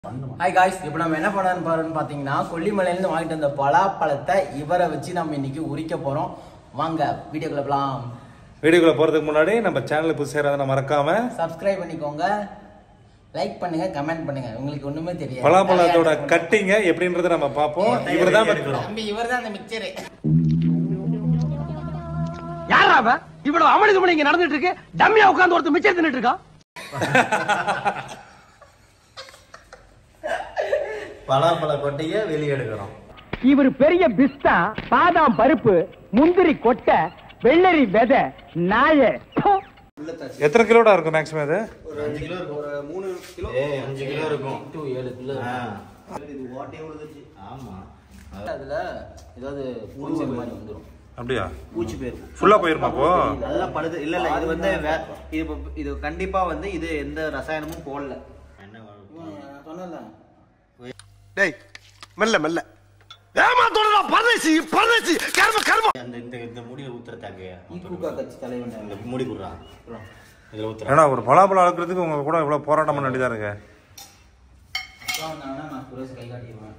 Hi guys இப்போ நம்ம என்ன பண்ணணும் பாருன்னு பார்த்தீங்கன்னா கொல்லிமலையிலேருந்து வாங்கிட்டு வந்த பலாப்பழத்தை இவரை வச்சு நம்ம இன்னைக்கு உரிக்க போகிறோம் வாங்க வீடியோக்குள்ள போகலாம் வீடியோக்குள்ள போறதுக்கு முன்னாடி நம்ம சேனலுக்கு புதுசாக இருந்தால் மறக்காம சப்ஸ்கிரைப் பண்ணிக்கோங்க லைக் பண்ணுங்க கமெண்ட் பண்ணுங்க உங்களுக்கு ஒண்ணுமே தெரியாது பலாப்பழத்தோட கட்டிங்க எப்படின்றத நம்ம பார்ப்போம் இவர் தான் தம்பி இவர் தான் அந்த மிக்சரு யாரா அவன் இவ்வளவு அமளி இங்க நடந்துட்டு இருக்கு டம்மியா உட்கார்ந்து ஒருத்தர் மிச்சம் தின்னுட்டு இருக்கான் பலாப்பழ கொட்டையை வெளியே எடுக்கிறோம் இவர் பெரிய பிஸ்தா பாதாம் பருப்பு முந்திரி கொட்டை வெள்ளரி விதை நாய எத்தனை கிலோடா இருக்கும் மேக்ஸிமம் இது ஒரு அஞ்சு கிலோ இருக்கும் ஒரு மூணு கிலோ ஏ அஞ்சு கிலோ இருக்கும் டூ ஏழு கிலோ ஆ. இது ஓட்டையே விழுந்துச்சு ஆமா அதுல ஏதாவது பூச்சி மாதிரி வந்துடும் அப்படியா பூச்சி போயிருக்கும் ஃபுல்லா போயிருமா அப்போ நல்லா பழுது இல்ல இல்ல இது வந்து வே- இது இப்ப- இது கண்டிப்பா வந்து இது எந்த ரசாயனமும் போடல என்ன சொன்னல டேய் மெல்ல மெல்ல ஏமாத்தோடா பரதேசி பரதேசி கர்ம கர்ம அந்த இந்த இந்த முடியில ஊத்துற தாக்கையா ஈக்குகா கட்சி தலைவன் இந்த முடி குடுறா இதுல ஊத்துற ஏன்னா ஒரு பலாப்பழம் அளக்கிறதுக்கு உங்க கூட இவ்வளவு போராட்டம் பண்ண வேண்டியதா இருக்கு அப்பா வந்தாங்கன்னா நான் சுரேஷ் கை காட்டிடுவேன்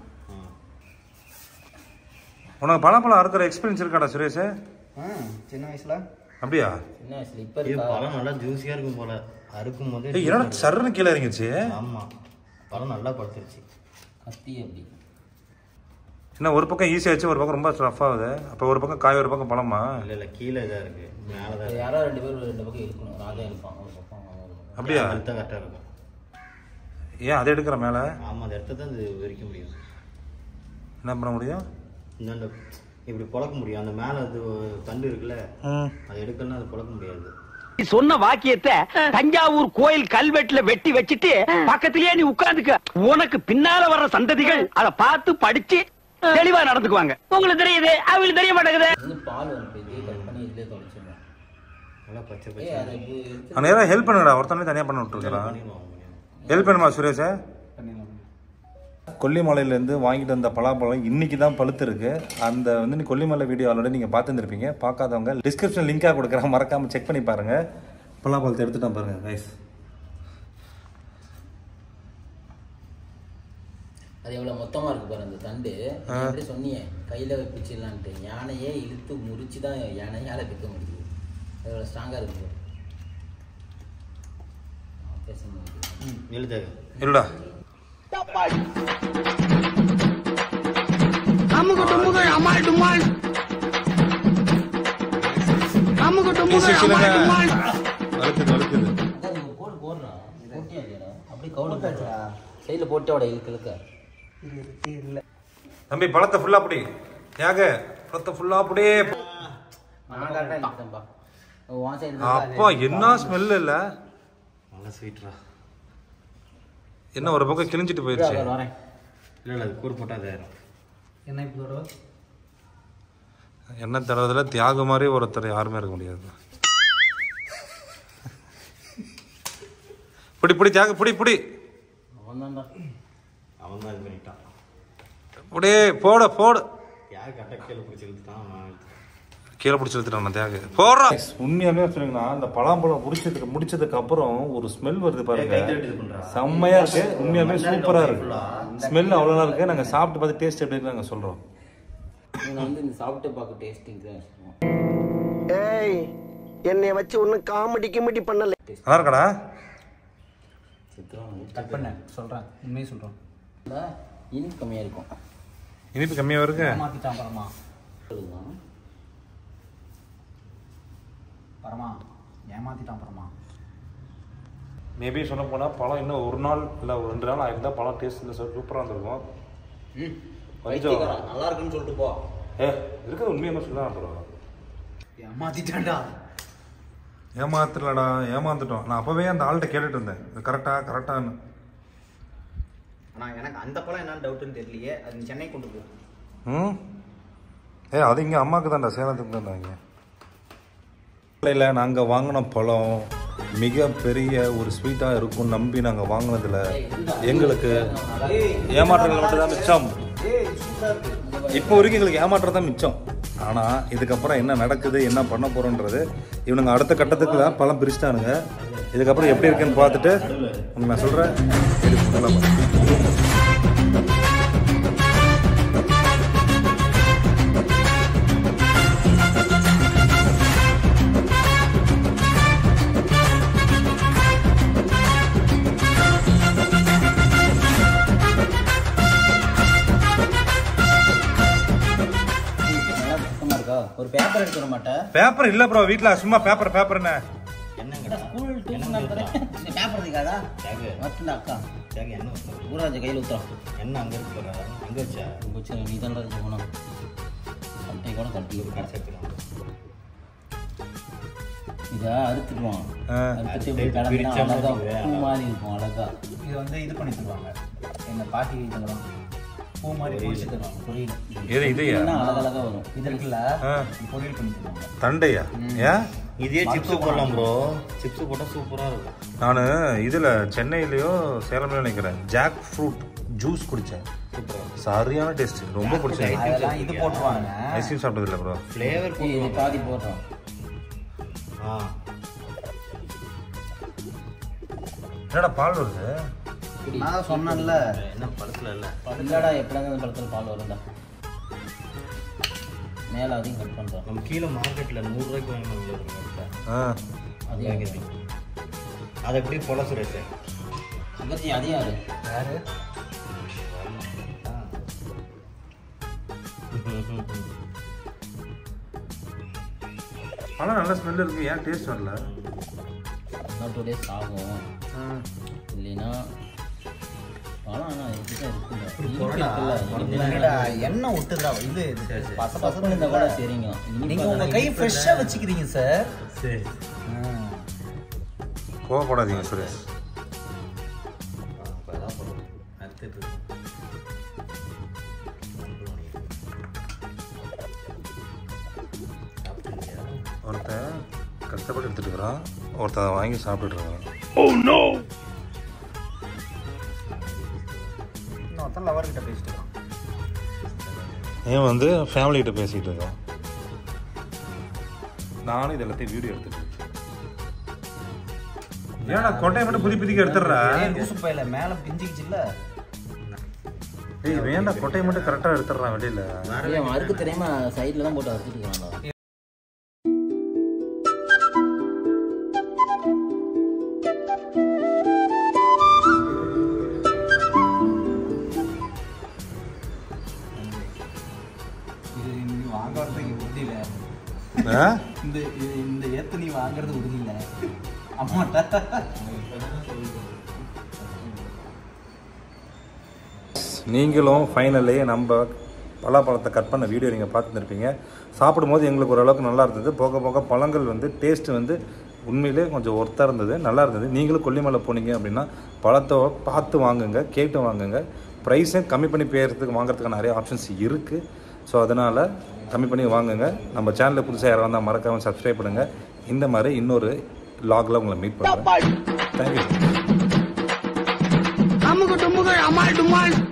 உனக்கு பலாப்பழம் அறுக்கிற எக்ஸ்பீரியன்ஸ் இருக்காடா சுரேஷ் சின்ன வயசுல அப்படியா சின்ன வயசுல இப்ப இது இருக்கா பழம் நல்லா ஜூஸியா இருக்கும் போல அறுக்கும் போது ஏய் என்னடா சர்ன்னு கீழே இறங்கிச்சு ஆமா பழம் நல்லா பழுத்துருச்சு கத்தி அப்படி என்ன ஒரு பக்கம் ஈஸியா ஆச்சு ஒரு பக்கம் ரொம்ப ரஃப் ஆகுது அப்ப ஒரு பக்கம் காய் ஒரு பக்கம் பழமா இல்ல இல்ல கீழே இதா இருக்கு மேலதான் இருக்கு. யாரோ ரெண்டு பேரும் ரெண்டு பக்கம் இழுக்கணும் ராஜா இழுப்பான் ஒரு பக்கம் அவன் ஒரு பக்கம். அப்படியா அழுத்தம் கரெக்டா இருக்கும் ஏன் அதை எடுக்கிற மேல ஆமா அந்த இடத்த தான் இது விரிக்க முடியும் என்ன பண்ண முடியும் இந்தாண்ட இப்படி புழக்க முடியும் அந்த மேல அது தண்டு இருக்குல்ல ம். அதை எடுக்கணும்னா அது புழக்க முடியாது நீ சொன்ன வாக்கியத்தை தஞ்சாவூர் கோயில் கல்வெட்டுல வெட்டி வச்சிட்டு பக்கத்திலேயே நீ உட்கார்ந்துக்க உனக்கு பின்னால வர்ற சந்ததிகள் அத பார்த்து படிச்சு தெளிவா நடந்துக்குவாங்க உங்களுக்கு தெரியுது அவங்களுக்கு தெரிய மாட்டேங்குது வந்து பால் வந்து இதே கட் பண்ணி இதுலயே தொலைச்சிடணும் நல்லா பச்சை ஏய் பச்சை அதை இப்படி எடுத்து அவன் யாராவது ஹெல்ப் பண்ணுங்கடா ஒருத்தனே தனியா பண்ண விட்டுருக்கலாம் பண்ணிடுவாங்க பண்ணிடுவாங்க. ஹெல்ப் பண்ணுமா சுரேஷ் கொல்லிமலையிலேருந்து வாங்கிட்டு வந்த பலாப்பழம் இன்னைக்கு தான் பழுத்து இருக்கு அந்த வந்து நீ கொல்லிமலை வீடியோ ஆல்ரெடி நீங்கள் பார்த்துருப்பீங்க பார்க்காதவங்க டிஸ்கிரிப்ஷன் லிங்காக கொடுக்குறேன் மறக்காம செக் பண்ணி பாருங்க பலாப்பழத்தை எடுத்துட்டேன் பாருங்க கைஸ் அது எவ்வளவு மொத்தமா இருக்கு பாரு அந்த தண்டு நீ எப்படி சொன்னியே கையில பிடிச்சிடலான்ட்டு யானையே இழுத்து முறிச்சு தான் யானையால பிக்க முடியுது அது எவ்வளவு ஸ்ட்ராங்கா இருக்கு பாரு. ஆ, பேச முடியுது இழுத்தது இல்லடா அமுகு டுமுகு அமால் டுமால் அமுகு டுமுகு அமால் டுமால் வலுக்குது வலுக்குது அதான் நீங்க போடு போடுறா போட்டியா இல்லையாடா அப்படியே கவுடு சைடில் போட்டோட இழுக்க இழுக்க தம்பி பழத்தை ஃபுல்லாக அப்படி தியாக பழத்தை ஃபுல்லாக அப்படியே நான் கரெக்டாக இழுத்தேன்ப்பா உன் சைடு அப்பா என்ன ஸ்மெல் இல்லை நல்லா ஸ்வீட்ரா என்ன ஒரு பக்கம் கிழிஞ்சிட்டு போயிடுச்சு வரேன் இல்லை இல்லை அது கூறு போட்டால் அதாயிரும் என்ன இப்படி வரும் என்ன தடவதில் தியாக மாதிரி ஒருத்தர் யாருமே இருக்க முடியாது பிடி பிடி தியாக பிடி பிடி அவன் தான்டா அவன் தான் இது பண்ணிட்டான் அப்படியே போட போடு யார் கரெக்டாக கீழே பிடிச்சி இழுத்துட்டான் நான் இழுத்துட்டேன் கீழே பிடிச்சி எடுத்துட்டான் தியாக போடுறா உண்மையாலுமே சொல்லுங்கண்ணா அந்த பழாம்பழம் முடிச்சதுக்கு முடிச்சதுக்கு அப்புறம் ஒரு ஸ்மெல் வருது பாருங்க கை தட்டி இது பண்றா. செம்மையா இருக்கு உண்மையாலுமே சூப்பரா இருக்கு ஸ்மெல் அவ்வளோ நல்லா இருக்கு நாங்க சாப்பிட்டு பார்த்து டேஸ்ட் எப்படி இருக்கு நாங்க சொல்றோம் நீங்கள் வந்து இந்த சாப்பிட்டு பார்க்க டேஸ்டிங் தான் சொல்லுவோம் ஏய் என்னைய வச்சு ஒன்னும் காமெடி கிமெடி பண்ணல நல்லா இருக்கடா சித்திரம் கட் பண்ணேன் சொல்கிறேன் உண்மையை சொல்கிறேன் இனிப்பு கம்மியாக இருக்கும் இனிப்பு கம்மியா இருக்கு மாற்றிட்டான் பரமா சொல்லுதான் பரமா ஏமாத்திட்டான் பரமா மேபி சொல்ல போனா பழம் இன்னும் ஒரு நாள் இல்ல ஒரு ரெண்டு நாள் ஆயிருந்தா பழம் டேஸ்ட் இந்த சூப்பரா இருந்திருக்கும் ம் கொஞ்சம் நல்லா இருக்குன்னு சொல்லிட்டு போ ஏ இருக்கிறது உண்மையாக சொல்லலாம் அப்புறம் ஏமாத்திட்டான்டா ஏமாத்தலடா ஏமாந்துட்டோம் நான் அப்பவே அந்த ஆள்கிட்ட கேட்டுட்டு இருந்தேன் இது கரெக்டா கரெக்டான்னு ஆனா எனக்கு அந்த பழம் என்னன்னு டவுட்டுன்னு தெரியலையே அது நீ சென்னை கொண்டு போ ம் ஏ அது இங்கே அம்மாவுக்கு தான்டா சேலத்துக்கு தான்டா இங்கே இல்லை நாங்கள் வாங்கின பழம் மிக பெரிய ஒரு ஸ்வீட்டாக இருக்கும் நம்பி நாங்கள் வாங்கினதுல எங்களுக்கு ஏமாற்றங்கள் மட்டும் தான் மிச்சம் இப்போ வரைக்கும் எங்களுக்கு ஏமாற்றம் தான் மிச்சம் ஆனால் இதுக்கப்புறம் என்ன நடக்குது என்ன பண்ண போகிறோன்றது இவனுங்க அடுத்த கட்டத்துக்குள்ள பழம் பிரிச்சிட்டானுங்க இதுக்கப்புறம் எப்படி இருக்குன்னு பார்த்துட்டு உங்களுக்கு நான் சொல்கிறேன் பேப்பர் எடுத்துட மாட்டேன் பேப்பர் இல்ல ப்ரோ வீட்ல சும்மா பேப்பர் பேப்பர்னு ஸ்கூல் டியூஷன் நடத்துறேன் பேப்பர் இருக்காதா மட்டும் அக்கா ஊராஜ கையில் ஊத்துறோம் என்ன அங்க இருக்கு பாரு. அங்க வச்சா வச்சு நீ தான் போகணும் சட்டை கூட கட்டி இதை அறுத்துடுவான் ஆ. அறுத்துட்டு இப்படி கிளம்பினா அழகா பூ மாதிரி இருக்கும் அழகா இது வந்து இது பண்ணி தருவாங்க எங்க பாட்டி இதெல்லாம் பூ மாதிரி பொரிச்சு தருவாங்க பொரியல் எது இதையா இல்லைன்னா அழகழகா வரும் இது இருக்குல்ல ஆ. பொரியல் பண்ணி தருவாங்க தண்டையா ஏன் இதே சிப்ஸ் போடலாம் ப்ரோ சிப்ஸ் போட்டா சூப்பரா இருக்கும் நான் இதில் சென்னையிலயோ சேலம்ல நினைக்கிறேன் ஜாக் ஃப்ரூட் ஜூஸ் குடித்தேன் சரியான டேஸ்ட் ரொம்ப பிடிச்சது அதெல்லாம் இது போட்டுருவாங்க ஐஸ்கிரீம் சாப்பிட்டது இல்லை ப்ரோ ஃப்ளேவர் ஏய், இது பாதி போடுறோம் ஆ என்னடா பால் வருது நான் தான் சொன்னேன்ல என்ன படத்துல இல்ல இல்லடா எப்படியாவது அந்த படத்தில் பால் வரும்டா மேலே அதையும் கட் பண்ணுறோம் நம்ம கீழே மார்க்கெட்ல நூறு ரூபாய்க்கு வாங்கி நம்ம ஆ அதையும் அதை எப்படி போல சுரேஷ் சுகர்ஜி அதையும் யாரு யாரு பழம் நல்ல ஸ்மெல் இருக்கு ஏன் டேஸ்ட் வரல இன்னும் டூ டேஸ் ஆகும் இல்லைன்னா பழம் ஆனால் இதுதான் இருக்குல்ல இனிப்பு இருக்குல்ல இனிப்பு என்னடா, எண்ணெய் விட்டுதா இது பச பச பசங்க இருந்தால் கூட சரிங்க நீங்க உங்க கை ஃப்ரெஷ்ஷா வச்சுக்கிறீங்க சார் சரி கோவப்படாதீங்க சுரேஷ் அதான் சொல்றேன் அடுத்தது ஒருத்தன் கஷ்டப்பட்டு எடுத்துட்டு இருக்கிறான் ஒருத்தன் அதை வாங்கி சாப்பிட்டுட்டு இருக்கான் இன்னொருத்தன் லவர் கிட்ட பேசிட்டு இருக்கான் ஏன் வந்து ஃபேமிலிகிட்ட பேசிகிட்டு இருக்கோம் நானும் இது எல்லாத்தையும் வீடியோ எடுத்துட்டு இருக்கேன். ஏன்டா கொட்டையை மட்டும் புதி புதிக்க எடுத்துடுறா ஏய், லூசு பையல மேல பிஞ்சிக்கிச்சுல்ல ஏய் வேண்டாம் கொட்டையை மட்டும் கரெக்டாக எடுத்துடுறான் வெளியில ஏன் அறுக்கு தெரியாம சைடில் தான் போட்டு அறுத்துட்டு இருக்கிறாங்க இது நீ வாங்குறதுக்கு உறுதி இல்ல ஆ? இந்த இது இந்த ஏத்து நீ வாங்குறது உறுதி இல்ல அம்மாட்டா நீங்களும் ஃபைனலி நம்ம பலாப்பழத்தை கட் பண்ண வீடியோ நீங்கள் பார்த்துருப்பீங்க சாப்பிடும்போது எங்களுக்கு ஓரளவுக்கு நல்லா இருந்தது போக போக பழங்கள் வந்து டேஸ்ட் வந்து உண்மையிலே கொஞ்சம் ஒர்த்தாக இருந்தது நல்லா இருந்தது நீங்களும் கொல்லிமலை போனீங்க அப்படின்னா பழத்தை பார்த்து வாங்குங்க கேட்டு வாங்குங்க ப்ரைஸும் கம்மி பண்ணி பேர்றதுக்கு வாங்குறதுக்கு நிறைய ஆப்ஷன்ஸ் இருக்குது ஸோ அதனால் கம்மி பண்ணி வாங்குங்க நம்ம சேனலில் புதுசாக யாராவது வந்தால் மறக்காமல் சப்ஸ்கிரைப் பண்ணுங்கள் இந்த மாதிரி இன்னொரு லாகில் உங்களை மீட் பண்ணுறேன் தேங்க்யூ அமுக டுமுக அமால் டுமால்